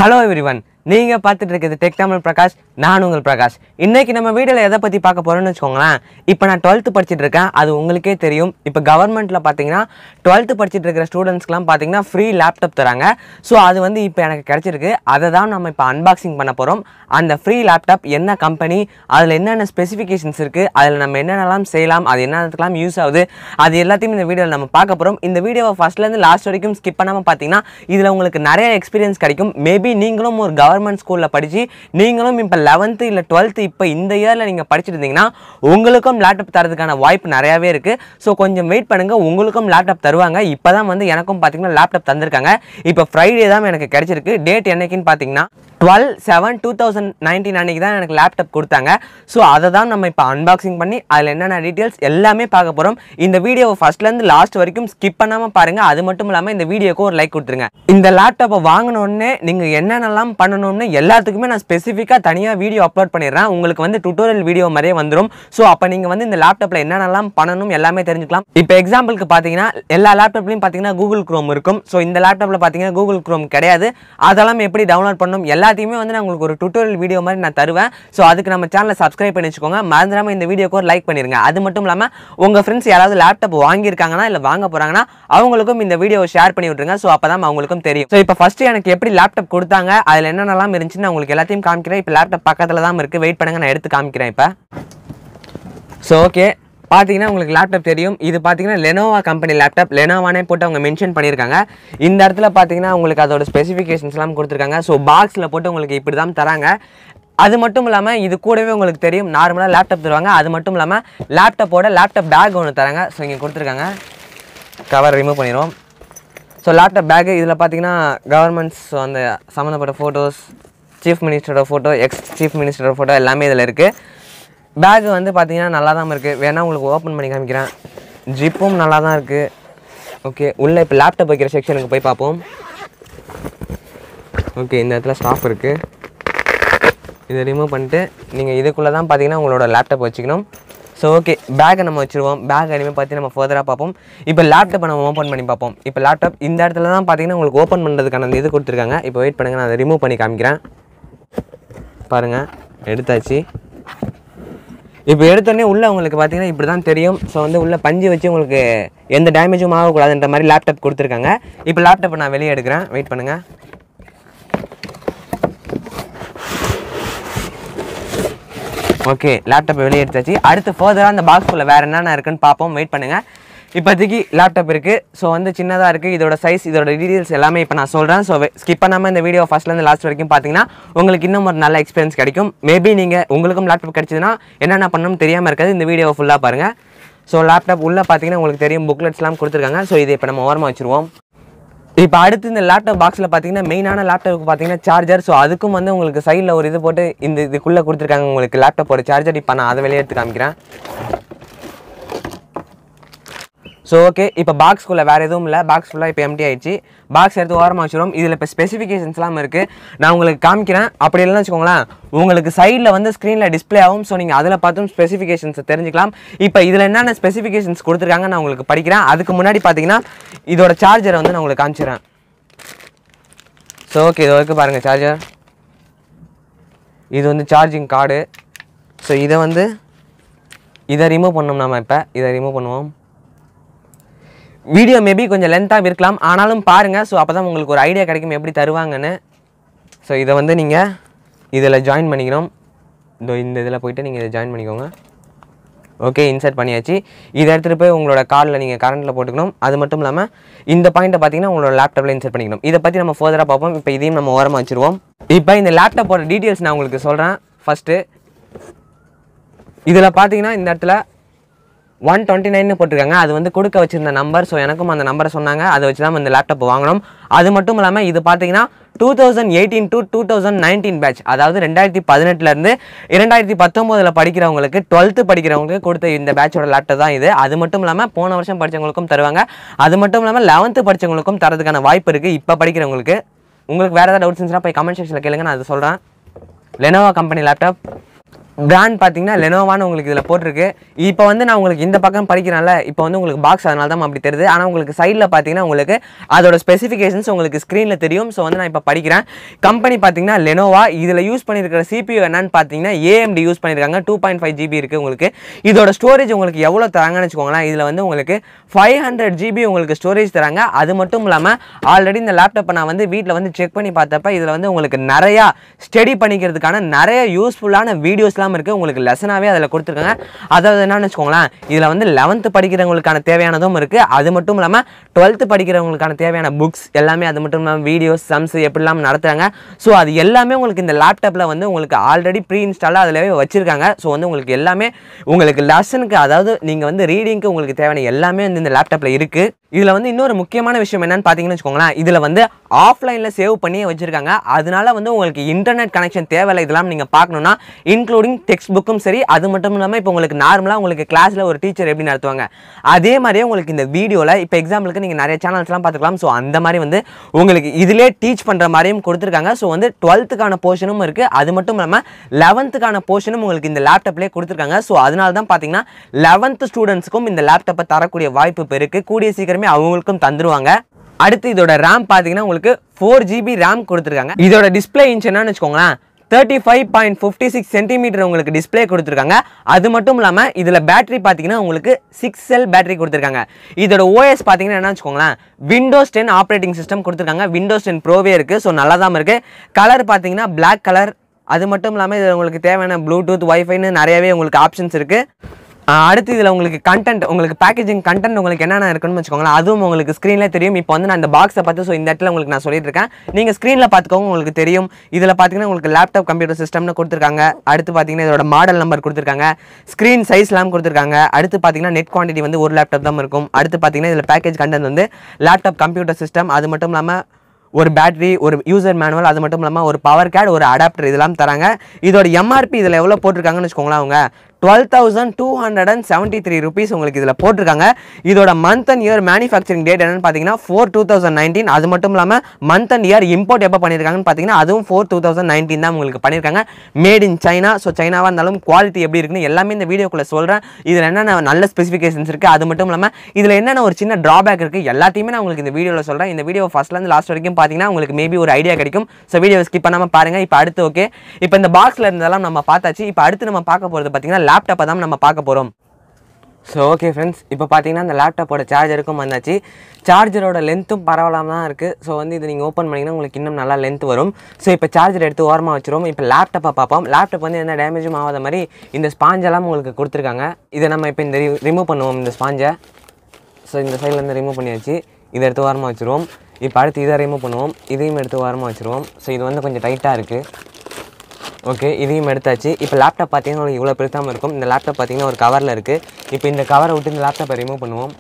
hello everyone நீங்கள் பார்த்துட்டு இருக்கிறது டெக் தமிழ் பிரகாஷ் நான் உங்கள் பிரகாஷ் இன்னைக்கு நம்ம வீடியோவில் எதை பற்றி பார்க்க போகிறோம்னு வச்சுக்கோங்களேன் இப்போ நான் டுவெல்த்து படிச்சுட்டு இருக்கேன் அது உங்களுக்கே தெரியும் இப்போ கவர்மெண்ட்டில் பார்த்தீங்கன்னா டுவெல்த்து படிச்சுட்டு இருக்கிற ஸ்டூடெண்ட்ஸ்க்குலாம் பார்த்தீங்கன்னா ஃப்ரீ லேப்டாப் தராங்க ஸோ அது வந்து இப்போ எனக்கு கிடச்சிருக்கு அதை தான் நம்ம இப்போ அன்பாக்சிங் பண்ண போகிறோம் அந்த ஃப்ரீ லேப்டாப் என்ன கம்பெனி அதில் என்னென்ன ஸ்பெசிஃபிகேஷன்ஸ் இருக்குது அதில் நம்ம என்னென்னலாம் செய்யலாம் அது என்னத்துக்கெல்லாம் யூஸ் ஆகுது அது எல்லாத்தையும் இந்த வீடியோவில் நம்ம பார்க்க போகிறோம் இந்த வீடியோவை ஃபஸ்ட்லேருந்து லாஸ்ட் வரைக்கும் ஸ்கிப் பண்ணாமல் பார்த்தீங்கன்னா இதில் உங்களுக்கு நிறைய எக்ஸ்பீரியன்ஸ் கிடைக்கும் மேபி நீங்களும் ஒரு கவர்மெண்ட் ஸ்கூலில் படித்து நீங்களும் இப்போ லெவன்த்து இல்லை டுவெல்த்து இப்போ இந்த இயரில் நீங்கள் படிச்சுட்டு இருந்தீங்கன்னா உங்களுக்கும் லேப்டாப் தரதுக்கான வாய்ப்பு நிறையாவே இருக்குது ஸோ கொஞ்சம் வெயிட் பண்ணுங்கள் உங்களுக்கும் லேப்டாப் தருவாங்க இப்போ தான் வந்து எனக்கும் பார்த்தீங்கன்னா லேப்டாப் தந்திருக்காங்க இப்போ ஃப்ரைடே தான் எனக்கு கிடைச்சிருக்கு டேட் என்னைக்குன்னு பார்த்தீங்கன்னா twelve seven two thousand nineteen அன்றைக்கி தான் எனக்கு லேப்டாப் கொடுத்தாங்க ஸோ அதை தான் நம்ம இப்போ அன்பாக்சிங் பண்ணி அதில் என்னென்ன டீட்டெயில்ஸ் எல்லாமே பார்க்க போகிறோம் இந்த வீடியோவை ஃபஸ்ட்லேருந்து லாஸ்ட் வரைக்கும் ஸ்கிப் பண்ணாமல் பாருங்கள் அது மட்டும் இல்லாமல் இந்த வீடியோக்கு ஒரு லைக் கொடுத்துருங்க இந்த லேப்டாப்பை வாங்கினோடனே நீங்கள் என்னென்னலாம் பண்ணணும்னு எல்லாத்துக்குமே நான் ஸ்பெசிஃபிக்காக தனியாக வீடியோ அப்லோட் பண்ணிடுறேன் உங்களுக்கு வந்து டுட்டோரியல் வீடியோ மாதிரியே வந்துடும் ஸோ அப்போ நீங்கள் வந்து இந்த லேப்டாப்பில் என்னென்னலாம் பண்ணணும் எல்லாமே தெரிஞ்சுக்கலாம் இப்போ எக்ஸாம்பிளுக்கு பார்த்தீங்கன்னா எல்லா லேப்டாப்லையும் பார்த்தீங்கன்னா கூகுள் குரோம் இருக்கும் ஸோ இந்த லேப்டாப்பில் பார்த்தீங்கன்னா கூகுள் குரோம் கிடையாது அதெல்லாம் எப்படி டவுன்லோட் பண்ணணும் எல்லாத்தையுமே வந்து நான் உங்களுக்கு ஒரு டுட்டோரியல் வீடியோ மாதிரி நான் தருவேன் ஸோ அதுக்கு நம்ம சேனலை சப்ஸ்கிரைப் பண்ணி வச்சுக்கோங்க மறந்துடாம இந்த வீடியோக்கு ஒரு லைக் பண்ணிருங்க அது மட்டும் இல்லாமல் உங்கள் ஃப்ரெண்ட்ஸ் யாராவது லேப்டாப் வாங்கியிருக்காங்கன்னா இல்லை வாங்க போகிறாங்கன்னா அவங்களுக்கும் இந்த வீடியோவை ஷேர் பண்ணி விட்ருங்க ஸோ அப்போ தான் அவங்களுக்கும் தெரியும் ஸோ இப்போ ஃபஸ்ட்டு எனக்கு எப்படி லேப்டாப் கொடுத்தாங்க அதில் என்னென்னலாம் இருந்துச்சுன்னு நான் உங்களுக்கு எல்லாத்தையும் காமிக்கிறேன் இப்போ லேப்டாப் பக்கத்தில் தான் இருக்குது வெயிட் பண்ணுங்க நான் எடுத்து காமிக்கிறேன் இப்போ ஸோ ஓகே பார்த்தீங்கன்னா உங்களுக்கு லேப்டாப் தெரியும் இது பார்த்தீங்கன்னா லெனோவா கம்பெனி லேப்டாப் லெனோவானே போட்டு அவங்க மென்ஷன் பண்ணியிருக்காங்க இந்த இடத்துல பார்த்தீங்கன்னா உங்களுக்கு அதோட ஸ்பெசிஃபிகேஷன்ஸ்லாம் கொடுத்துருக்காங்க ஸோ பாக்ஸில் போட்டு உங்களுக்கு இப்படி தான் தராங்க அது மட்டும் இல்லாமல் இது கூடவே உங்களுக்கு தெரியும் நார்மலாக லேப்டாப் தருவாங்க அது மட்டும் இல்லாமல் லேப்டாப்போட லேப்டாப் பேக் ஒன்று தராங்க ஸோ இங்கே கொடுத்துருக்காங்க கவர் ரிமூவ் பண்ணிடுவோம் ஸோ லேப்டாப் பேக்கு இதில் பார்த்தீங்கன்னா கவர்மெண்ட்ஸ் அந்த சம்மந்தப்பட்ட ஃபோட்டோஸ் சீஃப் மினிஸ்டரோட ஃபோட்டோ எக்ஸ் சீஃப் மினிஸ்டரோட ஃபோட்டோ எல்லாமே இதில் இருக்குது பேக் வந்து பார்த்தீங்கன்னா நல்லா தான் இருக்குது வேணால் உங்களுக்கு ஓப்பன் பண்ணி காமிக்கிறேன் ஜிப்பும் நல்லா தான் இருக்குது ஓகே உள்ளே இப்போ லேப்டாப் வைக்கிற செக்ஷனுக்கு போய் பார்ப்போம் ஓகே இந்த இடத்துல ஸ்டாஃப் இருக்குது இதை ரிமூவ் பண்ணிட்டு நீங்கள் இதுக்குள்ளே தான் பார்த்தீங்கன்னா உங்களோட லேப்டாப் வச்சுக்கணும் ஸோ ஓகே பேக்கை நம்ம வச்சுருவோம் பேக் இனிமேல் பார்த்து நம்ம ஃபர்தராக பார்ப்போம் இப்போ லேப்டாப்பை நம்ம ஓப்பன் பண்ணி பார்ப்போம் இப்போ லேப்டாப் இந்த இடத்துல தான் பார்த்தீங்கன்னா உங்களுக்கு ஓப்பன் பண்ணுறதுக்கான அந்த இது கொடுத்துருக்காங்க இப்போ வெயிட் பண்ணுங்கள் நான் அதை ரிமூவ் பண்ணி காமிக்கிறேன் பாருங்கள் எடுத்தாச்சு இப்போ எடுத்தோடனே உள்ளே உங்களுக்கு பார்த்தீங்கன்னா இப்படி தான் தெரியும் ஸோ வந்து உள்ளே பஞ்சு வச்சு உங்களுக்கு எந்த டேமேஜும் ஆகக்கூடாதுன்ற மாதிரி லேப்டாப் கொடுத்துருக்காங்க இப்போ லேப்டாப்பை நான் வெளியே எடுக்கிறேன் வெயிட் பண்ணுங்கள் ஓகே லேப்டாப்பை வெளியே எடுத்தாச்சு அடுத்து ஃபர்தராக அந்த பாக்ஸ்குள்ளே வேறு என்னென்ன இருக்குன்னு பார்ப்போம் வெயிட் பண்ணுங்கள் இப்போதைக்கு லேப்டாப் இருக்குது ஸோ வந்து சின்னதாக இருக்குது இதோட சைஸ் இதோட டீட்டெயில்ஸ் எல்லாமே இப்போ நான் சொல்கிறேன் ஸோ ஸ்கிப் பண்ணாமல் இந்த வீடியோ ஃபஸ்ட்லேருந்து லாஸ்ட் வரைக்கும் பார்த்தீங்கன்னா உங்களுக்கு இன்னும் ஒரு நல்ல எக்ஸ்பீரியன்ஸ் கிடைக்கும் மேபி நீங்கள் உங்களுக்கும் லேப்டாப் கிடச்சதுன்னா என்னென்ன பண்ணணும்னு தெரியாமல் இருக்காது இந்த வீடியோவை ஃபுல்லாக பாருங்கள் ஸோ லேப்டாப் உள்ளே பார்த்தீங்கன்னா உங்களுக்கு தெரியும் புக்லெட்ஸ்லாம் கொடுத்துருக்காங்க ஸோ இதை இப்போ நம்ம ஓரமாக வச்சுருவோம் இப்போ அடுத்து இந்த லேப்டாப் பாக்ஸில் பார்த்தீங்கன்னா மெயினான லேப்டாப்புக்கு பார்த்தீங்கன்னா சார்ஜர் ஸோ அதுக்கும் வந்து உங்களுக்கு சைடில் ஒரு இது போட்டு இந்த இதுக்குள்ளே கொடுத்துருக்காங்க உங்களுக்கு லேப்டாப்போட சார்ஜர் இப்போ நான் அதை வெளியே எடுத்து காமிக்கிறேன் ஸோ ஓகே இப்போ பாக்ஸ்குள்ளே வேறு எதுவும் இல்லை பாக்ஸ் ஃபுல்லாக இப்போ எம்டி ஆயிடுச்சு பாக்ஸ் எடுத்து ஓரமாக வச்சிரும் இதில் இப்போ ஸ்பெசிஃபிகேஷன்ஸ்லாம் இருக்குது நான் உங்களுக்கு காமிக்கிறேன் அப்படி இல்லைன்னு வச்சுக்கோங்களேன் உங்களுக்கு சைடில் வந்து ஸ்க்ரீனில் டிஸ்ப்ளே ஆகும் ஸோ நீங்கள் அதில் பார்த்தும் ஸ்பெசிஃபிகேஷன்ஸை தெரிஞ்சுக்கலாம் இப்போ இதில் என்னென்ன ஸ்பெசிஃபிகேஷன்ஸ் கொடுத்துருக்காங்க நான் உங்களுக்கு படிக்கிறேன் அதுக்கு முன்னாடி பார்த்தீங்கன்னா இதோட சார்ஜரை வந்து நான் உங்களுக்கு காமிச்சிடுறேன் ஸோ ஓகே இது வரைக்கும் பாருங்கள் சார்ஜர் இது வந்து சார்ஜிங் கார்டு ஸோ இதை வந்து இதை ரிமூவ் பண்ணோம் நம்ம இப்போ இதை ரிமூவ் பண்ணுவோம் வீடியோ மேபி கொஞ்சம் லென்த்தாக இருக்கலாம் ஆனாலும் பாருங்கள் ஸோ அப்போ தான் உங்களுக்கு ஒரு ஐடியா கிடைக்கும் எப்படி தருவாங்கன்னு ஸோ இதை வந்து நீங்கள் இதில் ஜாயின் பண்ணிக்கணும் இதோ இந்த இதில் போயிட்டு நீங்கள் இதை ஜாயின் பண்ணிக்கோங்க ஓகே இன்சர்ட் பண்ணியாச்சு இதை எடுத்துகிட்டு போய் உங்களோட கார்டில் நீங்கள் கரண்ட்டில் போட்டுக்கணும் அது மட்டும் இல்லாமல் இந்த பாயிண்ட்டை பார்த்தீங்கன்னா உங்களோட லேப்டாப்பில் இன்சர்ட் பண்ணிக்கணும் இதை பற்றி நம்ம ஃபர்தராக பார்ப்போம் இப்போ இதையும் நம்ம ஓரமாக வச்சுருவோம் இப்போ இந்த லேப்டாப்போட டீட்டெயில்ஸ் நான் உங்களுக்கு சொல்கிறேன் ஃபஸ்ட்டு இதில் பார்த்தீங்கன்னா இந்த இடத்துல ஒன் டுவெண்ட்டி நைன் போட்டிருக்காங்க அது வந்து கொடுக்க வச்சிருந்த நம்பர் ஸோ எனக்கும் அந்த நம்பரை சொன்னாங்க அதை வச்சு தான் இந்த லேப்டாப் வாங்கணும் அது மட்டும் இல்லாமல் இது பார்த்தீங்கன்னா two thousand eighteen to two thousand nineteen batch அதாவது ரெண்டாயிரத்தி பதினெட்டுலேருந்து இரண்டாயிரத்தி பத்தொம்போதில் படிக்கிறவங்களுக்கு டுவெல்த்து படிக்கிறவங்களுக்கு கொடுத்த இந்த பேட்சோட லேப்டாப் தான் இது அது மட்டும் இல்லாமல் போன வருஷம் படித்தவங்களுக்கும் தருவாங்க அது மட்டும் இல்லாமல் லெவன்த்து படித்தவங்களுக்கும் தரதுக்கான வாய்ப்பு இருக்குது இப்போ படிக்கிறவங்களுக்கு உங்களுக்கு வேறு ஏதாவது டவுட்ஸ் இருந்துச்சுன்னா போய் கமெண்ட் செக்ஷனில் கேளுங்க நான் அதை சொல்கிறேன் லெனோவா கம்பெனி லேப்டாப் பிராண்ட் பார்த்தீங்கன்னா லெனோவான்னு உங்களுக்கு இதில் போட்டிருக்கு இப்போ வந்து நான் உங்களுக்கு இந்த பக்கம் படிக்கிறேன்ல இப்போ வந்து உங்களுக்கு பாக்ஸ் அதனால தான் அப்படி தெரியுது ஆனால் உங்களுக்கு சைடில் பார்த்தீங்கன்னா உங்களுக்கு அதோட ஸ்பெசிஃபிகேஷன்ஸ் உங்களுக்கு ஸ்க்ரீனில் தெரியும் ஸோ வந்து நான் இப்போ படிக்கிறேன் கம்பெனி பார்த்தீங்கன்னா லெனோவா இதில் யூஸ் பண்ணியிருக்கிற CPU என்னன்னு பார்த்தீங்கன்னா AMD யூஸ் பண்ணியிருக்காங்க டூ பாயிண்ட் ஃபைவ் ஜிபி இருக்குது உங்களுக்கு இதோட ஸ்டோரேஜ் உங்களுக்கு எவ்வளோ தராங்கன்னு வச்சுக்கோங்களேன் இதில் வந்து உங்களுக்கு ஃபைவ் ஹண்ட்ரட் ஜிபி உங்களுக்கு ஸ்டோரேஜ் தராங்க அது மட்டும் இல்லாமல் ஆல்ரெடி இந்த லேப்டாப்பை நான் வந்து வீட்டில் வந்து செக் பண்ணி பார்த்தப்ப இதில் வந்து உங்களுக்கு நிறையா ஸ்டடி பண்ணிக்கிறதுக்கான நிறைய யூஸ்ஃபுல்லான வீடியோஸ்லாம் இருக்குது உங்களுக்கு லெசனாகவே அதில் கொடுத்துருக்காங்க அதாவது என்னன்னு வச்சுக்கோங்களேன் இதில் வந்து லெவன்த்து படிக்கிறவங்களுக்கான தேவையானதும் இருக்குது அது மட்டும் இல்லாமல் டுவெல்த்து படிக்கிறவங்களுக்கான தேவையான புக்ஸ் எல்லாமே அது மட்டும் இல்லாமல் வீடியோஸ் சம்ஸ் எப்படிலாம் நடத்துகிறாங்க ஸோ அது எல்லாமே உங்களுக்கு இந்த லேப்டாப்பில் வந்து உங்களுக்கு ஆல்ரெடி ப்ரீ இன்ஸ்டாலாக அதில் வச்சுருக்காங்க ஸோ வந்து உங்களுக்கு எல்லாமே உங்களுக்கு லெசனுக்கு அதாவது நீங்கள் வந்து ரீடிங்க்கு உங்களுக்கு தேவையான எல்லாமே வந்து இந்த லேப்டாப்பில் இருக்குது இதில் வந்து இன்னொரு முக்கியமான விஷயம் என்னன்னு பார்த்தீங்கன்னு வச்சுக்கோங்களேன் இதில் வந்து ஆஃப்லைனில் சேவ் பண்ணியே வச்சுருக்காங்க அதனால வந்து உங்களுக்கு இன்டர்நெட் கனெக்ஷன் தேவையில்லை இதெல்லாம் நீங்கள் பார்க்கணுன்னா இன்க்ளூடிங் டெக்ஸ்ட் புக்கும் சரி அது மட்டும் இல்லாமல் இப்போ உங்களுக்கு நார்மலாக உங்களுக்கு கிளாஸில் ஒரு டீச்சர் எப்படி நடத்துவாங்க அதே மாதிரியே உங்களுக்கு இந்த வீடியோவில் இப்போ எக்ஸாம்பிளுக்கு நீங்கள் நிறைய சேனல்ஸ்லாம் பார்த்துக்கலாம் ஸோ அந்த மாதிரி வந்து உங்களுக்கு இதிலே டீச் பண்ணுற மாதிரியும் கொடுத்துருக்காங்க ஸோ வந்து டுவெல்த்துக்கான போர்ஷனும் இருக்குது அது மட்டும் இல்லாமல் லெவன்த்துக்கான போர்ஷனும் உங்களுக்கு இந்த லேப்டாப்லேயே கொடுத்துருக்காங்க ஸோ அதனால தான் பார்த்தீங்கன்னா லெவன்த்து ஸ்டூடெண்ட்ஸ்க்கும் இந்த லேப்டாப்பை தரக்கூடிய வாய்ப்பு இப்போ இருக்குது கூடிய சீக்கிரமே அவங்களுக்கும் தந்துருவாங்க அடுத்து இதோட ரேம் பார்த்தீங்கன்னா உங்களுக்கு ஃபோர் ஜிபி ரேம் கொடுத்துருக்காங்க இதோட டிஸ்பிளே இன்ச் என்னன்னு வச்சுக்கோங்களேன் thirty five point fifty six centimetre உங்களுக்கு டிஸ்பிளே கொடுத்துருக்காங்க அது மட்டும் இல்லாமல் இதில் பேட்டரி பார்த்தீங்கன்னா உங்களுக்கு சிக்ஸ் செல் பேட்டரி கொடுத்துருக்காங்க இதோட ஓஎஸ் பார்த்தீங்கன்னா என்ன வச்சுக்கோங்களேன் விண்டோஸ் டென் ஆப்ரேட்டிங் சிஸ்டம் கொடுத்துருக்காங்க விண்டோஸ் டென் ப்ரோவே இருக்குது ஸோ நல்லா தான் இருக்குது கலர் பார்த்தீங்கன்னா பிளாக் கலர் அது மட்டும் இல்லாமல் இதில் உங்களுக்கு தேவையான ப்ளூடூத் வைஃபைன்னு நிறையவே உங்களுக்கு ஆப்ஷன்ஸ் இருக்குது ஆஹ் அடுத்து இதில் உங்களுக்கு கண்டென்ட் உங்களுக்கு பேக்கேஜிங் கண்டென்ட் உங்களுக்கு என்னென்ன இருக்குன்னு வச்சுக்கோங்களேன் அதுவும் உங்களுக்கு ஸ்க்ரீனில் தெரியும் இப்போ வந்து நான் இந்த பாக்ஸை பார்த்து ஸோ இந்த இடத்துல உங்களுக்கு நான் சொல்லிட்டு இருக்கேன் நீங்கள் ஸ்க்ரீனில் பார்த்துக்கோங்க உங்களுக்கு தெரியும் இதில் பார்த்தீங்கன்னா உங்களுக்கு லேப்டாப் கம்ப்யூட்டர் சிஸ்டம்னு கொடுத்துருக்காங்க அடுத்து பார்த்தீங்கன்னா இதோட மாடல் நம்பர் கொடுத்துருக்காங்க ஸ்க்ரீன் சைஸ்லாம் கொடுத்துருக்காங்க அடுத்து பார்த்தீங்கன்னா நெட் குவான்டிட்டி வந்து ஒரு லேப்டாப் தான் இருக்கும் அடுத்து பார்த்தீங்கன்னா இதில் பேக்கேஜ் கண்டென்ட் வந்து லேப்டாப் கம்ப்யூட்டர் சிஸ்டம் அது மட்டும் இல்லாமல் ஒரு பேட்டரி ஒரு யூசர் மேனுவல் அது மட்டும் இல்லாமல் ஒரு பவர் கேட் ஒரு அடாப்டர் இதெல்லாம் தராங்க இதோட எம்ஆர்பி இதில் எவ்வளோ போட்டிருக்காங்கன்னு வச்சுக்கோங்களேன் அவங்க twelve thousand two hundred and seventy three rupees உங்களுக்கு இதில் போட்டிருக்காங்க இதோட month and year manufacturing date என்னன்னு பார்த்தீங்கன்னா ஃபோர் டூ தௌசண்ட் நைன்டீன் அது மட்டும் இல்லாமல் மந்த் அண்ட் இயர் இம்போர்ட் எப்போ பண்ணியிருக்காங்கன்னு பார்த்தீங்கன்னா அதுவும் ஃபோர் டூ தௌசண்ட் நைன்டீன் தான் உங்களுக்கு பண்ணியிருக்காங்க மேட் இன் சைனா ஸோ சைனாவாக இருந்தாலும் குவாலிட்டி எப்படி இருக்குன்னு எல்லாமே இந்த வீடியோக்குள்ளே சொல்கிறேன் இதில் என்னென்ன நல்ல ஸ்பெசிஃபிகேஷன்ஸ் இருக்குது அது மட்டும் இல்லாமல் இதில் என்னென்ன ஒரு சின்ன ட்ராபேக் இருக்குது எல்லாத்தையுமே நான் உங்களுக்கு இந்த வீடியோவில் சொல்கிறேன் இந்த வீடியோ ஃபஸ்ட்லேருந்து லாஸ்ட் வரைக்கும் பார்த்தீங்கன்னா உங்களுக்கு மேபி ஒரு ஐடியா கிடைக்கும் ஸோ வீடியோ ஸ்கிப் பண்ணாமல் பாருங்கள் இப்போ அடுத்து ஓகே இப்போ இந்த பாக்ஸில் இருந்ததெல்லாம் நம்ம பார்த்தாச்சு இப்போ அடுத்து நம்ம பார்க்க போகிறது பார்த்தீங்கன்னா லேப்டாப்பை தான் நம்ம பார்க்க போகிறோம் ஸோ ஓகே ஃப்ரெண்ட்ஸ் இப்போ பார்த்தீங்கன்னா இந்த லேப்டாப்போட சார்ஜருக்கும் வந்தாச்சு சார்ஜரோட லென்த்தும் பரவலாம தான் இருக்குது ஸோ வந்து இது நீங்கள் ஓப்பன் பண்ணிங்கன்னா உங்களுக்கு இன்னும் நல்லா லென்த் வரும் ஸோ இப்போ சார்ஜர் எடுத்து ஓரமாக வச்சிரும் இப்போ லேப்டாப்பை பார்ப்போம் லேப்டாப் வந்து எந்த டேமேஜும் ஆகாத மாதிரி இந்த ஸ்பாஞ்செல்லாம் உங்களுக்கு கொடுத்துருக்காங்க இதை நம்ம இப்போ இந்த ரிமூவ் பண்ணுவோம் இந்த ஸ்பாஞ்சை ஸோ இந்த சைட்லேருந்து ரிமூவ் பண்ணியாச்சு இதை எடுத்து ஓரமாக வச்சுருவோம் இப்போ அடுத்து இதை ரிமூவ் பண்ணுவோம் இதையும் எடுத்து ஓரமாக வச்சுருவோம் ஸோ இது வந்து கொஞ்சம் டைட்டாக இருக்குது ஓகே இதையும் எடுத்தாச்சு இப்போ லேப்டாப் பார்த்தீங்கன்னா உங்களுக்கு இவ்வளோ பெருசாமல் இருக்கும் இந்த லேப்டாப் பார்த்தீங்கன்னா ஒரு கவரில் இருக்குது இப்போ இந்த கவரை விட்டு இந்த லேப்டாப்பை ரிமூவ் பண்ணுவோம்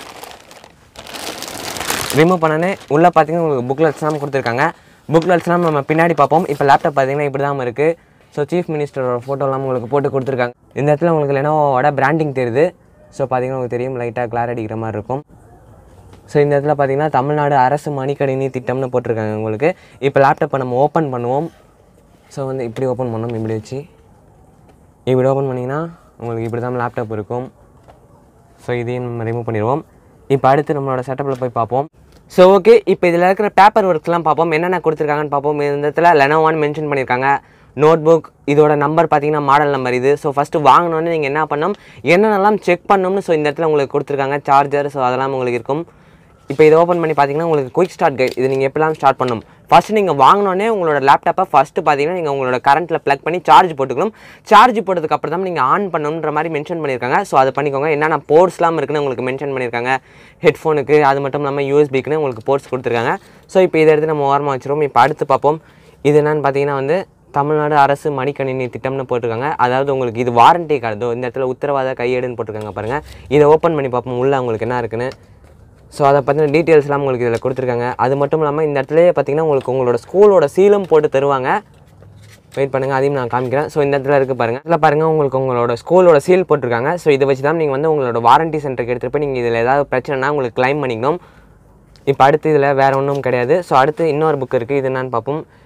ரிமூவ் பண்ணனே உள்ளே பார்த்தீங்கன்னா உங்களுக்கு புக்லெட்ஸ்லாம் கொடுத்துருக்காங்க புக்லெட்ஸ்லாம் நம்ம பின்னாடி பார்ப்போம் இப்போ லேப்டாப் பார்த்தீங்கன்னா இப்படி தான் இருக்குது ஸோ சீஃப் மினிஸ்டரோட ஃபோட்டோலாம் உங்களுக்கு போட்டு கொடுத்துருக்காங்க இந்த இடத்துல உங்களுக்கு லெனோவோட பிராண்டிங் தெரியுது ஸோ பார்த்தீங்கன்னா உங்களுக்கு தெரியும் லைட்டாக கிளார் அடிக்கிற மாதிரி இருக்கும் ஸோ இந்த இடத்துல பார்த்தீங்கன்னா தமிழ்நாடு அரசு மடிக்கணினி திட்டம்னு போட்டிருக்காங்க உங்களுக்கு இப்போ லேப்டாப்பை நம்ம ஓப்பன் பண்ணுவோம் ஸோ வந்து இப்படி ஓப்பன் பண்ணோம் இப்படி வச்சு இப்படி ஓப்பன் பண்ணிங்கன்னா உங்களுக்கு இப்படி தான் லேப்டாப் இருக்கும் ஸோ இதையும் நம்ம ரிமூவ் பண்ணிடுவோம் இப்போ அடுத்து நம்மளோட செட்டப்பில் போய் பார்ப்போம் ஸோ ஓகே இப்போ இதில் இருக்கிற பேப்பர் ஒர்க்ஸ்லாம் பார்ப்போம் என்னென்ன கொடுத்துருக்காங்கன்னு பார்ப்போம் இந்த இடத்துல லெனோவான்னு மென்ஷன் பண்ணியிருக்காங்க நோட் புக் இதோட நம்பர் பார்த்தீங்கன்னா மாடல் நம்பர் இது ஸோ ஃபஸ்ட்டு வாங்கினோன்னே நீங்கள் என்ன பண்ணணும் என்னென்னலாம் செக் பண்ணணும்னு ஸோ இந்த இடத்துல உங்களுக்கு கொடுத்துருக்காங்க சார்ஜர் ஸோ அதெல்லாம் உங்களுக்கு இருக்கும் இப்போ இதை ஓப்பன் பண்ணி பார்த்தீங்கன்னா உங்களுக்கு குயிக் ஸ்டார்ட் கைட் இது நீங்கள் எப்படிலாம் ஸ்டார்ட் பண்ணணும் ஃபஸ்ட்டு நீங்கள் வாங்கினோடனே உங்களோட லேப்டாப்பை ஃபஸ்ட்டு பார்த்தீங்கன்னா நீங்கள் உங்களோட கரண்ட்டில் ப்ளக் பண்ணி சார்ஜ் போட்டுக்கணும் சார்ஜ் போட்டதுக்கு அப்புறம் தான் நீங்கள் ஆன் பண்ணணுன்ற மாதிரி மென்ஷன் பண்ணியிருக்காங்க ஸோ அதை பண்ணிக்கோங்க என்னென்ன போர்ட்ஸ்லாம் இருக்குன்னு உங்களுக்கு மென்ஷன் பண்ணியிருக்காங்க ஹெட்ஃபோனுக்கு அது மட்டும் இல்லாமல் யூஎஸ்பிக்குன்னு உங்களுக்கு போர்ட்ஸ் கொடுத்துருக்காங்க ஸோ இப்போ இதை எடுத்து நம்ம ஓரமாக வச்சிருவோம் இப்போ அடுத்து பார்ப்போம் இது என்னன்னு பார்த்தீங்கன்னா வந்து தமிழ்நாடு அரசு மடிக்கணினி திட்டம்னு போட்டிருக்காங்க அதாவது உங்களுக்கு இது வாரண்டி கார்டு இந்த இடத்துல உத்தரவாத கையேடுன்னு போட்டிருக்காங்க பாருங்கள் இதை ஓப்பன் பண்ணி பார்ப்போம் உள்ளே உங்களுக்கு என்ன இருக்குன்னு ஸோ அதை பற்றின டீட்டெயில்ஸ்லாம் உங்களுக்கு இதில் கொடுத்துருக்காங்க அது மட்டும் இல்லாமல் இந்த இடத்துலயே பார்த்தீங்கன்னா உங்களுக்கு உங்களோட ஸ்கூலோட சீலும் போட்டு தருவாங்க வெயிட் பண்ணுங்கள் அதையும் நான் காமிக்கிறேன் ஸோ இந்த இடத்துல இருக்குது பாருங்கள் இதில் பாருங்கள் உங்களுக்கு உங்களோட ஸ்கூலோட சீல் போட்டிருக்காங்க ஸோ இதை வச்சு தான் நீங்கள் வந்து உங்களோட வாரண்டி சென்டருக்கு எடுத்துகிட்டு போய் நீங்கள் இதில் ஏதாவது பிரச்சனைனா உங்களுக்கு க்ளைம் பண்ணிக்கணும் இப்போ அடுத்து இதில் வேறு ஒன்றும் கிடையாது ஸோ அடுத்து இன்னொரு புக் இருக்குது இது என்னன்னு பார்ப்போம்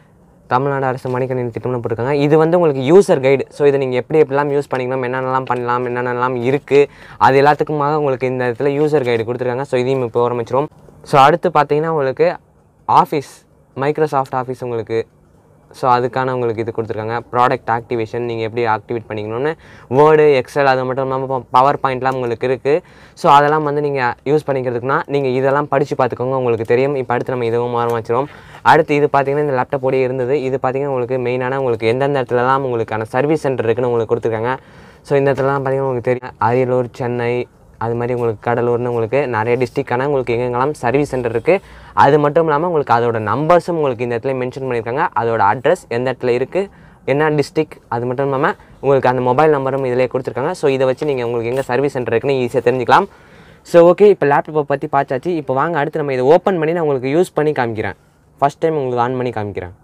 தமிழ்நாடு அரசு மடிக்கணினி திட்டம்னு போட்டிருக்காங்க இது வந்து உங்களுக்கு யூசர் கைடு ஸோ இதை நீங்கள் எப்படி எப்படிலாம் யூஸ் பண்ணிக்கலாம் என்னென்னலாம் பண்ணலாம் என்னென்னலாம் இருக்குது அது எல்லாத்துக்குமாக உங்களுக்கு இந்த இடத்துல யூசர் கைடு கொடுத்துருக்காங்க ஸோ இதையும் இப்போ ஆரம்பிச்சிரும் ஸோ அடுத்து பார்த்தீங்கன்னா உங்களுக்கு ஆஃபீஸ் மைக்ரோசாஃப்ட் ஆஃபீஸ் உங்களுக்கு ஸோ அதுக்கான உங்களுக்கு இது கொடுத்துருக்காங்க ப்ராடக்ட் ஆக்டிவேஷன் நீங்கள் எப்படி ஆக்டிவேட் பண்ணிக்கணும்னு வேர்டு எக்ஸல் அது மட்டும் இல்லாமல் பவர் பாயிண்ட்லாம் உங்களுக்கு இருக்குது ஸோ அதெல்லாம் வந்து நீங்கள் யூஸ் பண்ணிக்கிறதுக்குனா நீங்கள் இதெல்லாம் படித்து பார்த்துக்கோங்க உங்களுக்கு தெரியும் இப்போ அடுத்து நம்ம இதுவும் ஆரம்பிச்சிடும் அடுத்து இது பார்த்தீங்கன்னா இந்த லேப்டாப்போடயே இருந்தது இது பார்த்தீங்கன்னா உங்களுக்கு மெயினான உங்களுக்கு எந்தெந்த இடத்துலலாம் உங்களுக்கான சர்வீஸ் சென்டர் இருக்குன்னு உங்களுக்கு கொடுத்துருக்காங்க ஸோ இந்த இடத்துலலாம் பார்த்தீங்கன்னா உங்களுக்கு தெரியும் அரியலூர் சென்னை அது மாதிரி உங்களுக்கு கடலூர்னு உங்களுக்கு நிறைய டிஸ்ட்ரிக்டான உங்களுக்கு எங்கெங்கெல்லாம் சர்வீஸ் சென்டர் இருக்குது அது மட்டும் இல்லாமல் உங்களுக்கு அதோட நம்பர்ஸும் உங்களுக்கு இந்த இடத்துல மென்ஷன் பண்ணியிருக்காங்க அதோட அட்ரஸ் எந்த இடத்துல இருக்குது என்ன டிஸ்ட்ரிக் அது மட்டும் இல்லாமல் உங்களுக்கு அந்த மொபைல் நம்பரும் இதிலே கொடுத்துருக்காங்க ஸோ இதை வச்சு நீங்கள் உங்களுக்கு எங்கே சர்வீஸ் சென்டர் இருக்குன்னு ஈஸியாக தெரிஞ்சுக்கலாம் ஸோ ஓகே இப்போ லேப்டாப்பை பற்றி பார்த்தாச்சு இப்போ வாங்க அடுத்து நம்ம இதை ஓப்பன் பண்ணி நான் உங்களுக்கு யூஸ் பண்ணி காமிக்கிறேன் ஃபஸ்ட் டைம் உங்களுக்கு ஆன் பண்ணி காமிக்கிறேன்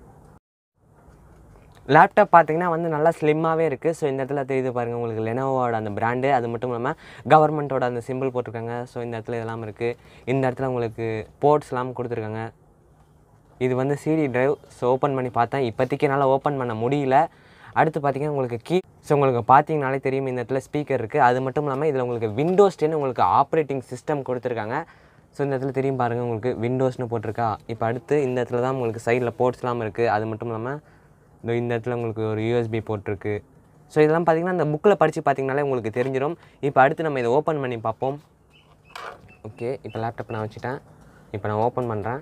லேப்டாப் பார்த்தீங்கன்னா வந்து நல்லா ஸ்லிம்மாகவே இருக்குது ஸோ இந்த இடத்துல தெரியுது பாருங்கள் உங்களுக்கு லெனோவோட அந்த பிராண்டு அது மட்டும் இல்லாமல் கவர்மெண்ட்டோட அந்த சிம்பிள் போட்டிருக்காங்க ஸோ இந்த இடத்துல இதெல்லாம் இருக்குது இந்த இடத்துல உங்களுக்கு போர்ட்ஸ்லாம் கொடுத்துருக்காங்க இது வந்து சிடி டிரைவ் ஸோ ஓப்பன் பண்ணி பார்த்தேன் இப்போதைக்கு என்னால் ஓப்பன் பண்ண முடியல அடுத்து பார்த்தீங்கன்னா உங்களுக்கு கீ ஸோ உங்களுக்கு பார்த்தீங்கனாலே தெரியும் இந்த இடத்துல ஸ்பீக்கர் இருக்குது அது மட்டும் இல்லாமல் இதில் உங்களுக்கு விண்டோஸ் டென் உங்களுக்கு ஆப்ரேட்டிங் சிஸ்டம் கொடுத்துருக்காங்க ஸோ இந்த இடத்துல தெரியும் பாருங்கள் உங்களுக்கு விண்டோஸ்னு போட்டிருக்கா இப்போ அடுத்து இந்த இடத்துல தான் உங்களுக்கு சைடில் போர்ட்ஸ்லாம் இருக்குது அது மட்டும் இல்லாமல் இந்த இந்த இடத்துல உங்களுக்கு ஒரு யூஎஸ்பி போட்டிருக்கு ஸோ இதெல்லாம் பார்த்தீங்கன்னா இந்த புக்கில் படித்து பார்த்தீங்கனாலே உங்களுக்கு தெரிஞ்சிடும் இப்போ அடுத்து நம்ம இதை ஓப்பன் பண்ணி பார்ப்போம் ஓகே இப்போ லேப்டாப் நான் வச்சுட்டேன் இப்போ நான் ஓப்பன் பண்ணுறேன்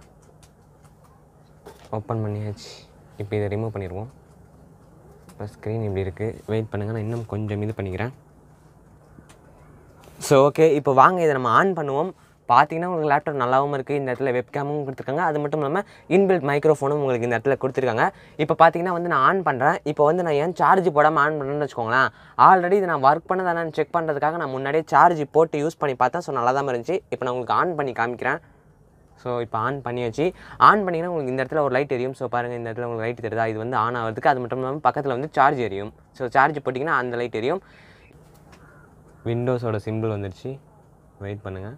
ஓப்பன் பண்ணியாச்சு இப்போ இதை ரிமூவ் பண்ணிடுவோம் இப்போ ஸ்க்ரீன் இப்படி இருக்குது வெயிட் பண்ணுங்கள் நான் இன்னும் கொஞ்சம் இது பண்ணிக்கிறேன் ஸோ ஓகே இப்போ வாங்க இதை நம்ம ஆன் பண்ணுவோம் பார்த்தீங்கன்னா உங்களுக்கு லேப்டாப் நல்லாவும் இருக்குது இந்த இடத்துல வெப்கேமும் கொடுத்துருக்காங்க அது மட்டும் இல்லாமல் இன்பில்ட் மைக்ரோஃபோனும் உங்களுக்கு இந்த இடத்துல கொடுத்துருக்காங்க இப்போ பார்த்தீங்கன்னா வந்து நான் ஆன் பண்ணுறேன் இப்போ வந்து நான் ஏன் சார்ஜ் போடாமல் ஆன் பண்ணுறேன்னு வச்சுக்கோங்களேன் ஆல்ரெடி இது நான் ஒர்க் பண்ணதானு செக் பண்ணுறதுக்காக நான் முன்னாடியே சார்ஜ் போட்டு யூஸ் பண்ணி பார்த்தேன் ஸோ நல்லா தான் இருந்துச்சு இப்போ நான் உங்களுக்கு ஆன் பண்ணி காமிக்கிறேன் ஸோ இப்போ ஆன் பண்ணியாச்சு ஆன் பண்ணிங்கன்னா உங்களுக்கு இந்த இடத்துல ஒரு லைட் எரியும் ஸோ பாருங்கள் இந்த இடத்துல உங்களுக்கு லைட் தெரியுதா இது வந்து ஆன் ஆகிறதுக்கு அது மட்டும் இல்லாமல் பக்கத்தில் வந்து சார்ஜ் எரியும் ஸோ சார்ஜ் போட்டிங்கன்னா அந்த லைட் எரியும் விண்டோஸோட சிம்பிள் வந்துருச்சு வெயிட் பண்ணுங்கள்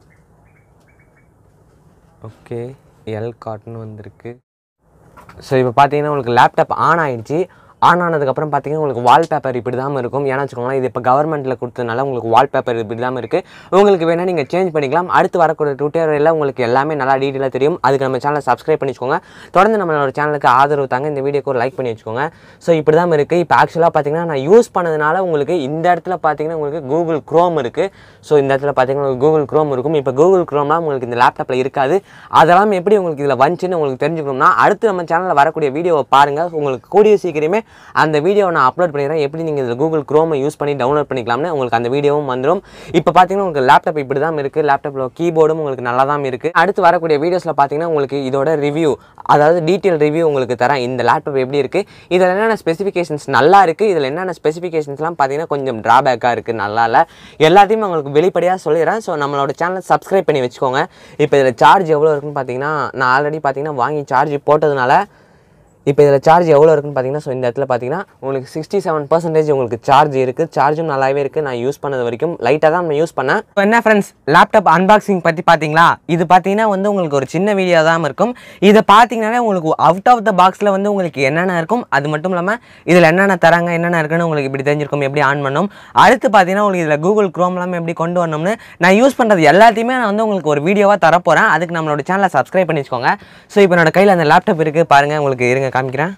ஓகே எல் காட்னு வந்திருக்கு ஸோ இப்போ பார்த்தீங்கன்னா உங்களுக்கு லேப்டாப் ஆன் ஆயிடுச்சு ஆன் ஆனதுக்கப்புறம் பார்த்தீங்கன்னா உங்களுக்கு வால்பேப்பர் இப்படி தான் இருக்கும் ஏன்னா வச்சுக்கோங்களேன் இது இப்போ கவர்மெண்ட்டில் கொடுத்ததுனால உங்களுக்கு வால்பேப்பர் இப்படி தான் இருக்குது உங்களுக்கு வேணால் நீங்கள் சேஞ்ச் பண்ணிக்கலாம் அடுத்து வரக்கூடிய டுட்டோரியலில் உங்களுக்கு எல்லாமே நல்லா டீட்டெயிலாக தெரியும் அதுக்கு நம்ம சேனலை சப்ஸ்கிரைப் பண்ணி வச்சுக்கோங்க தொடர்ந்து நம்மளோட சேனலுக்கு ஆதரவு தாங்க இந்த வீடியோக்கு ஒரு லைக் பண்ணி வச்சுக்கோங்க ஸோ இப்படி தான் இருக்குது இப்போ ஆக்சுவலாக பார்த்தீங்கன்னா நான் யூஸ் பண்ணதுனால உங்களுக்கு இந்த இடத்துல பார்த்தீங்கன்னா உங்களுக்கு கூகுள் க்ரோம் இருக்குது ஸோ இந்த இடத்துல பார்த்தீங்கன்னா கூகுள் க்ரோம் இருக்கும் இப்போ கூகுள் க்ரோம்லாம் உங்களுக்கு இந்த லேப்டாப்பில் இருக்காது அதெல்லாம் எப்படி உங்களுக்கு இதில் வந்துச்சுன்னு உங்களுக்கு தெரிஞ்சுக்கணும்னா அடுத்து நம்ம சேனலில் வரக்கூடிய வீடியோவை பாருங்கள் உங்களுக்கு கூடிய சீக்கிரமே அந்த வீடியோவை நான் அப்லோட் பண்ணிடுறேன் எப்படி நீங்கள் இதில் கூகுள் க்ரோமை யூஸ் பண்ணி டவுன்லோட் பண்ணிக்கலாம்னு உங்களுக்கு அந்த வீடியோவும் வந்துடும் இப்போ பார்த்தீங்கன்னா உங்களுக்கு லேப்டாப் இப்படி தான் இருக்குது லேப்டாப்பில் கீபோர்டும் உங்களுக்கு நல்லா தான் இருக்குது அடுத்து வரக்கூடிய வீடியோஸில் பார்த்தீங்கன்னா உங்களுக்கு இதோட ரிவ்யூ அதாவது டீட்டெயில் ரிவ்யூ உங்களுக்கு தரேன் இந்த லேப்டாப் எப்படி இருக்குது இதில் என்னென்ன ஸ்பெசிஃபிகேஷன்ஸ் நல்லா இருக்குது இதில் என்னென்ன ஸ்பெசிஃபிகேஷன்ஸ்லாம் பார்த்தீங்கன்னா கொஞ்சம் ட்ராபேக்காக இருக்குது நல்லா இல்லை எல்லாத்தையும் உங்களுக்கு வெளிப்படையாக சொல்லிடுறேன் ஸோ நம்மளோட சேனலை சப்ஸ்கிரைப் பண்ணி வச்சுக்கோங்க இப்போ இதில் சார்ஜ் எவ்வளோ இருக்குன்னு பார்த்தீங்கன்னா நான் ஆல்ரெடி பார்த்தீங்கன்னா வாங்கி சார்ஜ் போட்டதுனால இப்போ இதில் சார்ஜ் எவ்வளோ இருக்குன்னு பார்த்தீங்கன்னா ஸோ இந்த இடத்துல பார்த்தீங்கன்னா உங்களுக்கு சிக்ஸ்டி செவன் பர்சன்டேஜ் உங்களுக்கு சார்ஜ் இருக்குது சார்ஜும் நல்லாவே இருக்குது நான் யூஸ் பண்ணது வரைக்கும் லைட்டாக தான் நான் யூஸ் பண்ணேன் இப்போ என்ன ஃப்ரெண்ட்ஸ் லேப்டாப் அன்பாக்சிங் பற்றி பார்த்தீங்களா இது பார்த்தீங்கன்னா வந்து உங்களுக்கு ஒரு சின்ன வீடியோ தான் இருக்கும் இதை பார்த்தீங்கன்னா உங்களுக்கு அவுட் ஆஃப் த பாக்ஸில் வந்து உங்களுக்கு என்னென்ன இருக்கும் அது மட்டும் இல்லாமல் இதில் என்னென்ன தராங்க என்னென்ன இருக்குன்னு உங்களுக்கு இப்படி தெரிஞ்சிருக்கும் எப்படி ஆன் பண்ணணும் அடுத்து பார்த்தீங்கன்னா உங்களுக்கு இதில் கூகுள் க்ரோம்லாம் எப்படி கொண்டு வரணும்னு நான் யூஸ் பண்ணுறது எல்லாத்தையுமே நான் வந்து உங்களுக்கு ஒரு வீடியோவாக தரப்போகிறேன் அதுக்கு நம்மளோட சேனலை சப்ஸ்கிரைப் பண்ணி வச்சுக்கோங்க ஸோ இப்போ என்னோட கையில் அந்த லேப்டாப் இருக்குது பாருங்கள் உங்களுக்கு இருங்க காமிக்கிறேன்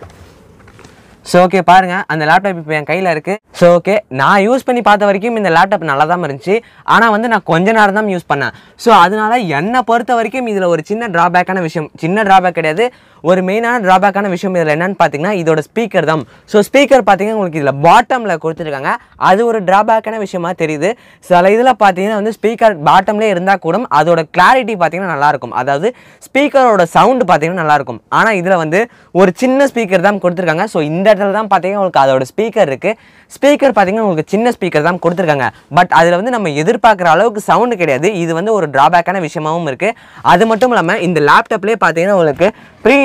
ஸோ ஓகே பாருங்கள் அந்த லேப்டாப் இப்போ என் கையில் இருக்குது ஸோ ஓகே நான் யூஸ் பண்ணி பார்த்த வரைக்கும் இந்த லேப்டாப் நல்லா தான் இருந்துச்சு ஆனால் வந்து நான் கொஞ்ச நேரம் தான் யூஸ் பண்ணேன் ஸோ அதனால என்னை பொறுத்த வரைக்கும் இதில் ஒரு சின்ன ட்ராபேக்கான விஷயம் சின்ன ட்ராபேக் கிடையாது ஒரு மெயினான ட்ராபேக்கான விஷயம் இதில் என்னன்னு பார்த்தீங்கன்னா இதோட ஸ்பீக்கர் தான் ஸோ ஸ்பீக்கர் பார்த்தீங்கன்னா உங்களுக்கு இதில் பாட்டமில் கொடுத்துருக்காங்க அது ஒரு ட்ராபேக்கான விஷயமா தெரியுது சில இதில் பார்த்தீங்கன்னா வந்து ஸ்பீக்கர் பாட்டம்லேயே இருந்தால் கூட அதோட கிளாரிட்டி பார்த்தீங்கன்னா நல்லாயிருக்கும் அதாவது ஸ்பீக்கரோட சவுண்டு பார்த்தீங்கன்னா நல்லாயிருக்கும் ஆனால் இதில் வந்து ஒரு சின்ன ஸ்பீக்கர் தான் கொடுத்துருக்காங்க ஸோ இந்த இடத்துல தான் பார்த்தீங்கன்னா உங்களுக்கு அதோட ஸ்பீக்கர் இருக்குது ஸ்பீக்கர் பார்த்தீங்கன்னா உங்களுக்கு சின்ன ஸ்பீக்கர் தான் கொடுத்துருக்காங்க பட் அதில் வந்து நம்ம எதிர்பார்க்குற அளவுக்கு சவுண்டு கிடையாது இது வந்து ஒரு ட்ராபேக்கான விஷயமாவும் இருக்குது அது மட்டும் இல்லாமல் இந்த லேப்டாப்லேயே பார்த்தீங்கன்னா உங்களுக்கு ப்ரீ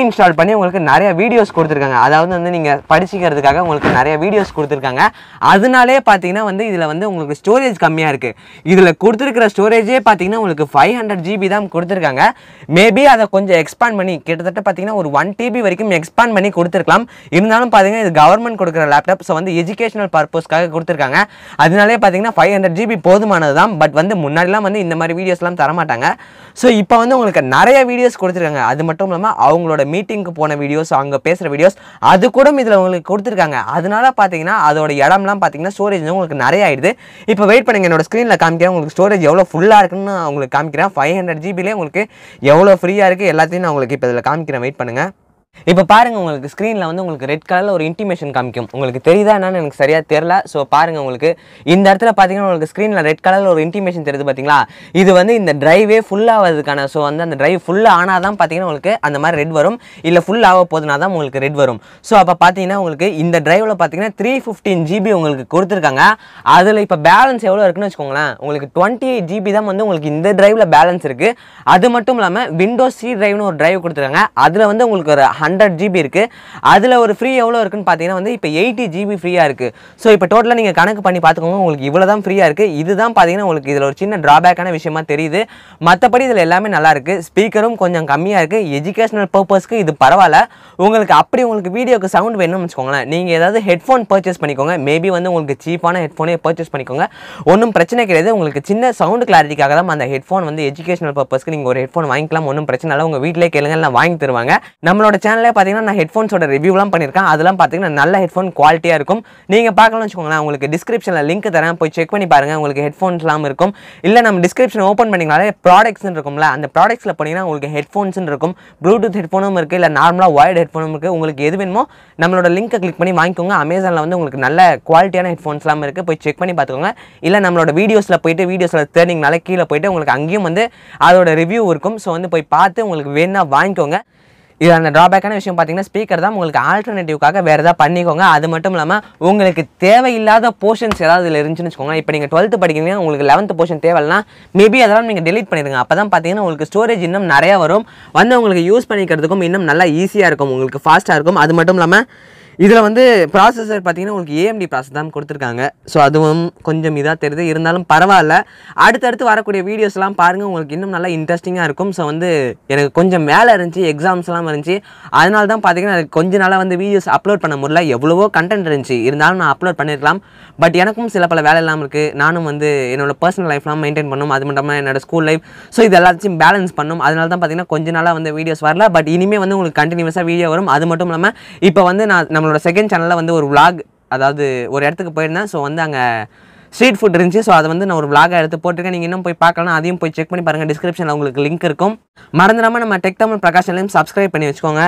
இன்ஸ்டால் பண்ணி உங்களுக்கு நிறைய வீடியோஸ் கொடுத்துருக்காங்க அதாவது வந்து நீங்கள் படிச்சிக்கிறதுக்காக உங்களுக்கு நிறைய வீடியோஸ் கொடுத்துருக்காங்க அதனாலே பார்த்தீங்கன்னா வந்து இதில் வந்து உங்களுக்கு ஸ்டோரேஜ் கம்மியாக இருக்குது இதில் கொடுத்துருக்கிற ஸ்டோரேஜே பார்த்தீங்கன்னா உங்களுக்கு ஃபைவ் ஹண்ட்ரட் ஜிபி தான் கொடுத்துருக்காங்க மேபி அதை கொஞ்சம் எக்ஸ்பேண்ட் பண்ணி கிட்டத்தட்ட பார்த்தீங்கன்னா ஒரு ஒன் டிபி வரைக்கும் எக்ஸ்பேண்ட் பண்ணி கொடுத்துருக்கலாம் இருந்தாலும் பார்த்தீங்கன்னா இது கவர்மெண்ட் கொடுக்குற லேப்டாப் ஸோ வந்து எஜுகேஷனல் பர்பஸ்க்காக கொடுத்துருக்காங்க அதனாலே பார்த்தீங்கன்னா ஃபைவ் ஹண்ட்ரட் ஜிபி போதுமானது தான் பட் வந்து முன்னாடிலாம் வந்து இந்த மாதிரி வீடியோஸ்லாம் தரமாட்டாங்க ஸோ இப்போ வந்து உங்களுக்கு நிறைய வீடியோஸ் கொடுத்துருக்காங்க அது மட்டும் இல்லாமல் அவங்களோட மீட்டிங்க்கு போன வீடியோஸ் அவங்க பேசுகிற வீடியோஸ் அது கூட இதில் உங்களுக்கு கொடுத்துருக்காங்க அதனால பார்த்தீங்கன்னா அதோட இடம்லாம் பார்த்தீங்கன்னா ஸ்டோரேஜ் உங்களுக்கு நிறைய ஆயிடுது இப்போ வெயிட் பண்ணுங்க என்னோட ஸ்க்ரீனில் காமிக்கிறேன் உங்களுக்கு ஸ்டோரேஜ் எவ்வளோ ஃபுல்லாக இருக்குன்னு நான் உங்களுக்கு காமிக்கிறேன் ஃபைவ் ஹண்ட்ரட் ஜிபிலே உங்களுக்கு எவ்வளோ ஃப்ரீயாக இருக்குது எல்லாத்தையும் நான் உங்களுக்கு இப்போ இதில் காமிக்கிறேன் வெயிட் பண்ணுங்கள் இப்போ பாருங்க உங்களுக்கு ஸ்க்ரீனில் வந்து உங்களுக்கு ரெட் கலரில் ஒரு இன்டிமேஷன் காமிக்கும் உங்களுக்கு தெரியுதா என்னன்னு எனக்கு சரியாக தெரில ஸோ பாருங்க உங்களுக்கு இந்த இடத்துல பார்த்தீங்கன்னா உங்களுக்கு ஸ்க்ரீனில் ரெட் கலரில் ஒரு இன்டிமேஷன் தெரியுது பார்த்தீங்களா இது வந்து இந்த டிரைவே ஃபுல் ஆகிறதுக்கான ஸோ வந்து அந்த டிரைவ் ஃபுல் ஆனால் தான் பார்த்தீங்கன்னா உங்களுக்கு அந்த மாதிரி ரெட் வரும் இல்லை ஃபுல் ஆக போதுனா தான் உங்களுக்கு ரெட் வரும் ஸோ அப்போ பார்த்தீங்கன்னா உங்களுக்கு இந்த டிரைவில் பார்த்தீங்கன்னா த்ரீ ஃபிஃப்டீன் ஜிபி உங்களுக்கு கொடுத்துருக்காங்க அதில் இப்போ பேலன்ஸ் எவ்வளோ இருக்குன்னு வச்சுக்கோங்களேன் உங்களுக்கு டுவெண்ட்டி எயிட் ஜிபி தான் வந்து உங்களுக்கு இந்த டிரைவில் பேலன்ஸ் இருக்குது அது மட்டும் இல்லாமல் விண்டோஸ் சி டிரைவ்னு ஒரு டிரைவ் கொடுத்துருக்காங்க அதில் வந்து உங்களுக்கு ஒரு ஹண்ட்ரட் ஜிபி இருக்குது அதில் ஒரு ஃப்ரீ எவ்வளோ இருக்குன்னு பார்த்தீங்கன்னா வந்து இப்போ எயிட்டி ஜிபி ஃப்ரீயாக இருக்குது ஸோ இப்போ டோட்டலாக நீங்கள் கணக்கு பண்ணி பார்த்துக்கோங்க உங்களுக்கு இவ்வளோ தான் ஃப்ரீயாக இருக்குது இதுதான் பார்த்தீங்கன்னா உங்களுக்கு இதில் ஒரு சின்ன ட்ராபேக்கான விஷயமா தெரியுது மற்றபடி இதில் எல்லாமே நல்லா இருக்குது ஸ்பீக்கரும் கொஞ்சம் கம்மியாக இருக்குது எஜுகேஷனல் பர்பஸ்க்கு இது பரவாயில்ல உங்களுக்கு அப்படி உங்களுக்கு வீடியோக்கு சவுண்ட் வேணும்னு வச்சுக்கோங்களேன் நீங்கள் ஏதாவது ஹெட்ஃபோன் பர்ச்சேஸ் பண்ணிக்கோங்க மேபி வந்து உங்களுக்கு சீப்பான ஹெட்ஃபோனே பர்ச்சேஸ் பண்ணிக்கோங்க ஒன்றும் பிரச்சனை கிடையாது உங்களுக்கு சின்ன சவுண்ட் கிளாரிட்டிக்காக தான் அந்த ஹெட்ஃபோன் வந்து எஜுகேஷனல் பர்பஸ்க்கு நீங்கள் ஒரு ஹெட்ஃபோன் வாங்கிக்கலாம் ஒன்றும் பிரச்சனை இல்லை உங்கள் வீட்டிலே கேளுங்க நான் வாங்கி தருவாங்க நம்மளோட சேனலே பார்த்தீங்கன்னா நான் ஹெட்ஃபோன்ஸோட ரிவ்யூலாம் பண்ணியிருக்கேன் அதெல்லாம் பார்த்தீங்கன்னா நல்ல ஹெட்ஃபோன் குவாலிட்டியாக இருக்கும் நீங்கள் பார்க்கலாம்னு வச்சுக்கோங்களேன் உங்களுக்கு டிஸ்கிரிப்ஷனில் லிங்க் தரேன் போய் செக் பண்ணி பாருங்கள் உங்களுக்கு ஹெட்ஃபோன்ஸ்லாம் இருக்கும் இல்லை நம்ம டிஸ்கிரிப்ஷன் ஓப்பன் பண்ணிங்கனாலே ப்ராடக்ட்ஸ்னு இருக்கும்ல அந்த ப்ராடக்ட்ஸில் போனீங்கன்னா உங்களுக்கு ஹெட்ஃபோன்ஸ்னு இருக்கும் ப்ளூடூத் ஹெட்ஃபோனும் இருக்குது இல்லை நார்மலாக ஒயர்டு ஹெட்ஃபோனும் இருக்குது உங்களுக்கு எது வேணுமோ நம்மளோட லிங்கை கிளிக் பண்ணி வாங்கிக்கோங்க அமேசானில் வந்து உங்களுக்கு நல்ல குவாலிட்டியான ஹெட்ஃபோன்ஸ்லாம் இருக்குது போய் செக் பண்ணி பார்த்துக்கோங்க இல்லை நம்மளோட வீடியோஸில் போயிட்டு வீடியோஸில் தேர்னிங்னால கீழே போயிட்டு உங்களுக்கு அங்கேயும் வந்து அதோட ரிவ்யூ இருக்கும் ஸோ வந்து போய் பார்த்து உங்களுக்கு வேணா வாங்கிக்கோங்க இது அந்த ட்ராபேக்கான விஷயம் பார்த்தீங்கன்னா ஸ்பீக்கர் தான் உங்களுக்கு ஆல்டர்னேட்டிவ்க்காக வேறு ஏதாவது பண்ணிக்கோங்க அது மட்டும் இல்லாமல் உங்களுக்கு தேவையில்லாத போர்ஷன்ஸ் ஏதாவது இதில் இருந்துச்சுன்னு வச்சுக்கோங்க இப்போ நீங்கள் டுவெல்த்து படிக்கிறீங்க உங்களுக்கு லெவன்த் போர்ஷன் தேவைன்னா மேபி அதெல்லாம் நீங்கள் delete பண்ணிடுங்க அப்போ தான் பார்த்தீங்கன்னா உங்களுக்கு ஸ்டோரேஜ் இன்னும் நிறையா வரும் வந்து உங்களுக்கு யூஸ் பண்ணிக்கிறதுக்கும் இன்னும் நல்லா ஈஸியாக இருக்கும் உங்களுக்கு ஃபாஸ்ட்டாக இருக்கும் அது மட்டும் இல்லாமல் இதில் வந்து ப்ராசஸர் பார்த்தீங்கன்னா உங்களுக்கு ஏஎம்டி ப்ராசஸ் தான் கொடுத்துருக்காங்க ஸோ அதுவும் கொஞ்சம் இதாக தெரியுது இருந்தாலும் பரவாயில்ல அடுத்தடுத்து வரக்கூடிய வீடியோஸ்லாம் பாருங்கள் உங்களுக்கு இன்னும் நல்லா இன்ட்ரெஸ்டிங்காக இருக்கும் ஸோ வந்து எனக்கு கொஞ்சம் மேலே இருந்துச்சு எக்ஸாம்ஸ்லாம் இருந்துச்சு அதனால தான் பார்த்தீங்கன்னா எனக்கு கொஞ்ச நாளாக வந்து வீடியோஸ் அப்லோட் பண்ண முடியல எவ்வளவோ கண்டென்ட் இருந்துச்சு இருந்தாலும் நான் அப்லோட் பண்ணியிருக்கலாம் பட் எனக்கும் சில பல வேலை எல்லாம் இருக்குது நானும் வந்து என்னோட பர்சனல் லைஃப்லாம் மெயின்டைன் பண்ணும் அது மட்டும் இல்லாமல் என்னோட ஸ்கூல் லைஃப் ஸோ இது எல்லாத்தையும் பேலன்ஸ் பண்ணும் அதனால தான் பார்த்தீங்கன்னா கொஞ்ச நாளாக வந்து வீடியோஸ் வரல பட் இனிமேல் வந்து உங்களுக்கு கண்டினியூஸாக வீடியோ வரும் அது மட்டும் இல்லாமல் இப்போ வந்து நான் நம்மளோட செகண்ட் சேனலில் வந்து ஒரு vlog அதாவது ஒரு இடத்துக்கு போயிருந்தேன் ஸோ வந்து அங்கே ஸ்ட்ரீட் ஃபுட் இருந்துச்சு ஸோ அதை வந்து நான் ஒரு vlog-ஆ எடுத்து போட்டிருக்கேன் நீங்கள் இன்னும் போய் பார்க்கலாம் அதையும் போய் செக் பண்ணி பாருங்கள் டிஸ்கிரிப்ஷனில் உங்களுக்கு லிங்க் இருக்கும் மறந்துடாமல் நம்ம டெக் தமிழ் பிரகாஷன்லையும் சப்ஸ்கிரைப் பண்ணி வச்சுக்கோங்க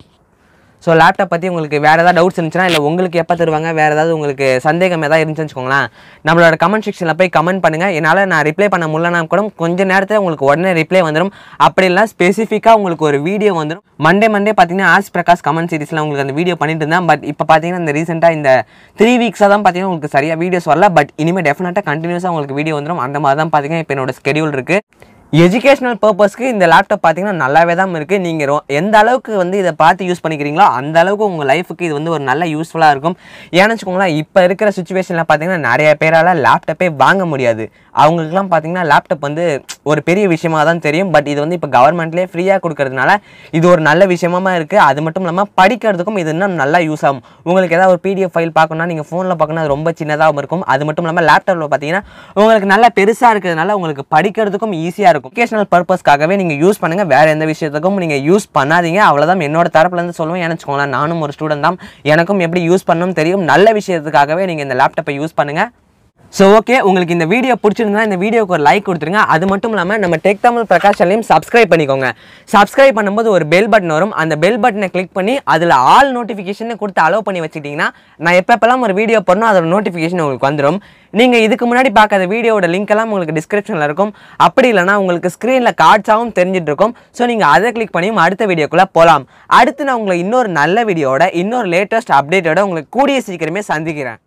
ஸோ லேப்டாப் பற்றி உங்களுக்கு வேறு ஏதாவது டவுட்ஸ் இருந்துச்சுன்னா இல்லை உங்களுக்கு எப்போ தருவாங்க வேறு ஏதாவது உங்களுக்கு சந்தேகம் ஏதாவது இருந்துச்சுன்னு வச்சுக்கோங்களேன் நம்மளோட கமெண்ட் செக்ஷனில் போய் கமெண்ட் பண்ணுங்கள் என்னால் நான் ரிப்ளை பண்ண முடியலனா கூட கொஞ்ச நேரத்தில் உங்களுக்கு உடனே ரிப்ளை வந்துடும் அப்படி இல்லை ஸ்பெசிஃபிக்காக உங்களுக்கு ஒரு வீடியோ வந்துடும் மண்டே மண்டே பார்த்தீங்கன்னா ஆஸ் பிரகாஷ் கமெண்ட் சீரிஸில் உங்களுக்கு அந்த வீடியோ பண்ணிட்டு இருந்தேன் பட் இப்போ பார்த்தீங்கன்னா இந்த ரீசெண்டாக இந்த த்ரீ வீக்ஸாக தான் பார்த்தீங்கன்னா உங்களுக்கு சரியாக வீடியோஸ் வரல பட் இனிமேல் டெஃபினட்டாக கண்டினியூஸாக உங்களுக்கு வீடியோ வந்துடும் அந்த மாதிரி தான் பார்த்தீங்கன்னா இப்போ என்னோட ஸ்கெடியூல் இருக்குது எஜுகேஷனல் பர்பஸ்க்கு இந்த லேப்டாப் பார்த்தீங்கன்னா நல்லாவே தான் இருக்குது நீங்கள் ரொ எந்த அளவுக்கு வந்து இதை பார்த்து யூஸ் பண்ணிக்கிறீங்களோ அந்த அளவுக்கு உங்கள் லைஃபுக்கு இது வந்து ஒரு நல்ல யூஸ்ஃபுல்லாக இருக்கும் ஏன்னு வச்சுக்கோங்களேன் இப்போ இருக்கிற சுச்சுவேஷனில் பார்த்தீங்கன்னா நிறைய பேரால் லேப்டாப்பே வாங்க முடியாது அவங்களுக்குலாம் பார்த்தீங்கன்னா லேப்டாப் வந்து ஒரு பெரிய விஷயமா தான் தெரியும் பட் இது வந்து இப்போ கவர்மெண்ட்லேயே ஃப்ரீயாக கொடுக்கறதுனால இது ஒரு நல்ல விஷயமா இருக்குது அது மட்டும் இல்லாமல் படிக்கிறதுக்கும் இது இன்னும் நல்லா யூஸ் ஆகும் உங்களுக்கு ஏதாவது ஒரு பிடிஎஃப் ஃபைல் பார்க்கணும்னா நீங்கள் ஃபோனில் பார்க்கணும் அது ரொம்ப சின்னதாகவும் இருக்கும் அது மட்டும் இல்லாமல் லேப்டாப்பில் பார்த்தீங்கன்னா உங்களுக்கு நல்லா பெருசாக இருக்கிறதுனால உங்களுக்கு படிக்கிறதுக்கும் ஈஸியாக இருக்கும் எஜுகேஷனல் பர்பஸ்க்காகவே நீங்கள் யூஸ் பண்ணுங்கள் வேறு எந்த விஷயத்துக்கும் நீங்கள் யூஸ் பண்ணாதீங்க அவ்வளோதான் என்னோட தரப்புலேருந்து சொல்லுவேன் ஏன்னு வச்சுக்கோங்களேன் நானும் ஒரு ஸ்டூடெண்ட் தான் எனக்கும் எப்படி யூஸ் பண்ணணும் தெரியும் நல்ல விஷயத்துக்காகவே நீங்கள் இந்த லேப்டாப்பை யூஸ் பண்ணுங்கள் ஸோ ஓகே உங்களுக்கு இந்த வீடியோ பிடிச்சிருந்தா இந்த வீடியோக்கு ஒரு லைக் கொடுத்துருங்க அது மட்டும் இல்லாமல் நம்ம டெக் தமிழ் பிரகாஷ் சேனலையும் சப்ஸ்கிரைப் பண்ணிக்கோங்க சப்ஸ்கிரைப் பண்ணும்போது ஒரு பெல் பட்டன் வரும் அந்த பெல் பட்டனை கிளிக் பண்ணி அதில் ஆல் நோட்டிஃபிகேஷன் கொடுத்து அலோவ் பண்ணி வச்சுக்கிட்டிங்கன்னா நான் எப்பப்பெல்லாம் ஒரு வீடியோ போடணும் அதோட நோட்டிஃபிகேஷன் உங்களுக்கு வந்துடும் நீங்கள் இதுக்கு முன்னாடி பார்க்காத வீடியோட லிங்க் எல்லாம் உங்களுக்கு டிஸ்கிரிப்ஷனில் இருக்கும் அப்படி இல்லைனா உங்களுக்கு ஸ்க்ரீனில் கார்ட்ஸாகவும் தெரிஞ்சிட்டு இருக்கும் ஸோ நீங்கள் அதை கிளிக் பண்ணியும் அடுத்த வீடியோக்குள்ளே போகலாம் அடுத்து நான் உங்களை இன்னொரு நல்ல வீடியோட இன்னொரு லேட்டஸ்ட் அப்டேட்டோட உங்களுக்கு கூடிய சீக்கிரமே சந்திக்கிறேன்